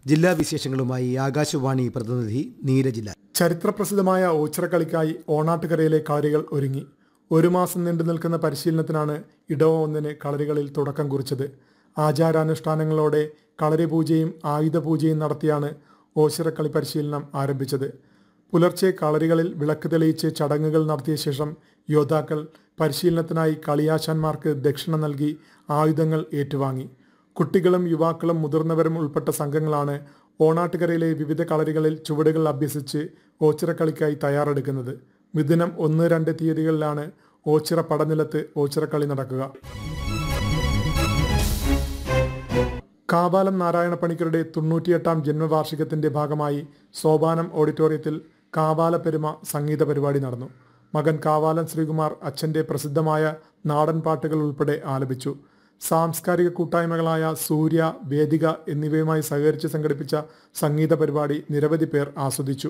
ജില്ലാ വിശേഷങ്ങളുമായി ആകാശവാണി പ്രതിനിധി നീരജില ചരിത്രപ്രസിദ്ധമായ ഓച്ചിറക്കളിക്കായി ഓണാട്ടുകരയിലെ കളരികൾ ഒരുങ്ങി ഒരു മാസം നീണ്ടു നിൽക്കുന്ന പരിശീലനത്തിനാണ് ഇടവ ഒന്നിന് കളരികളിൽ തുടക്കം കുറിച്ചത് ആചാരാനുഷ്ഠാനങ്ങളോടെ കളരി പൂജയും ആയുധ പൂജയും നടത്തിയാണ് ഓച്ചിറക്കളി പരിശീലനം ആരംഭിച്ചത് പുലർച്ചെ കളരികളിൽ വിളക്ക് തെളിയിച്ച് ചടങ്ങുകൾ നടത്തിയ ശേഷം യോദ്ധാക്കൾ പരിശീലനത്തിനായി കളിയാശാന്മാർക്ക് ദക്ഷിണ നൽകി ആയുധങ്ങൾ ഏറ്റുവാങ്ങി കുട്ടികളും യുവാക്കളും മുതിർന്നവരും ഉൾപ്പെട്ട സംഘങ്ങളാണ് ഓണാട്ടുകരയിലെ വിവിധ കളരികളിൽ ചുവടുകൾ അഭ്യസിച്ച് ഓച്ചിറക്കളിക്കായി തയ്യാറെടുക്കുന്നത് മിഥുനം ഒന്ന് രണ്ട് തീയതികളിലാണ് ഓച്ചിറ പടനിലത്ത് ഓച്ചിറക്കളി നടക്കുക കാവാലം നാരായണ പണിക്കരുടെ തൊണ്ണൂറ്റിയെട്ടാം ജന്മവാർഷികത്തിന്റെ ഭാഗമായി സോപാനം ഓഡിറ്റോറിയത്തിൽ കാവാല പെരുമ സംഗീത പരിപാടി നടന്നു മകൻ കാവാലം ശ്രീകുമാർ അച്ഛന്റെ പ്രസിദ്ധമായ നാടൻ പാട്ടുകൾ ഉൾപ്പെടെ ആലപിച്ചു സാംസ്കാരിക കൂട്ടായ്മകളായ സൂര്യ വേദിക എന്നിവയുമായി സഹകരിച്ച് സംഘടിപ്പിച്ച സംഗീത പരിപാടി നിരവധി പേർ ആസ്വദിച്ചു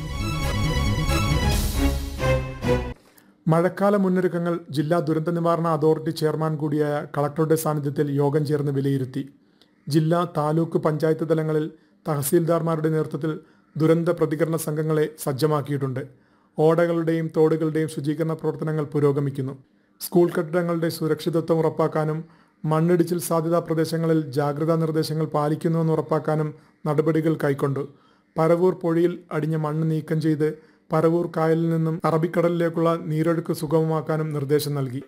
മഴക്കാല മുന്നൊരുക്കങ്ങൾ ജില്ലാ ദുരന്ത നിവാരണ അതോറിറ്റി ചെയർമാൻ കൂടിയായ കളക്ടറുടെ സാന്നിധ്യത്തിൽ യോഗം ചേർന്ന് വിലയിരുത്തി ജില്ലാ താലൂക്ക് പഞ്ചായത്ത് തലങ്ങളിൽ തഹസീൽദാർമാരുടെ നേതൃത്വത്തിൽ ദുരന്ത പ്രതികരണ സംഘങ്ങളെ സജ്ജമാക്കിയിട്ടുണ്ട് ഓടകളുടെയും തോടുകളുടെയും ശുചീകരണ പ്രവർത്തനങ്ങൾ പുരോഗമിക്കുന്നു സ്കൂൾ കെട്ടിടങ്ങളുടെ സുരക്ഷിതത്വം ഉറപ്പാക്കാനും മണ്ണിടിച്ചിൽ സാധ്യതാ പ്രദേശങ്ങളിൽ ജാഗ്രതാ നിർദ്ദേശങ്ങൾ പാലിക്കുന്നുവെന്ന് ഉറപ്പാക്കാനും നടപടികൾ കൈക്കൊണ്ടു പരവൂർ പൊഴിയിൽ അടിഞ്ഞ മണ്ണ് നീക്കം ചെയ്ത് പരവൂർ കായലിൽ നിന്നും അറബിക്കടലിലേക്കുള്ള നീരൊഴുക്ക് സുഗമമാക്കാനും നിർദ്ദേശം നൽകി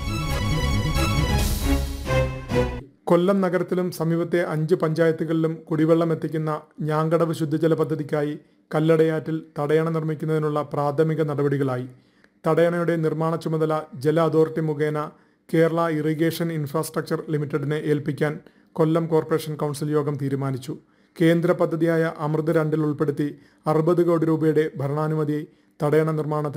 കൊല്ലം നഗരത്തിലും സമീപത്തെ അഞ്ച് പഞ്ചായത്തുകളിലും കുടിവെള്ളം എത്തിക്കുന്ന ഞാങ്കടവ് ശുദ്ധജല പദ്ധതിക്കായി കല്ലടയാറ്റിൽ തടയണ നിർമ്മിക്കുന്നതിനുള്ള പ്രാഥമിക നടപടികളായി തടയണയുടെ നിർമ്മാണ ചുമതല ജല അതോറിറ്റി മുഖേന കേരള ഇറിഗേഷൻ ഇൻഫ്രാസ്ട്രക്ചർ ലിമിറ്റഡിനെ ഏൽപ്പിക്കാൻ കൊല്ലം കോർപ്പറേഷൻ കൗൺസിൽ യോഗം തീരുമാനിച്ചു കേന്ദ്ര പദ്ധതിയായ അമൃത് രണ്ടിൽ ഉൾപ്പെടുത്തി അറുപത് കോടി രൂപയുടെ ഭരണാനുമതി തടയണ നിർമ്മാണത്തിന്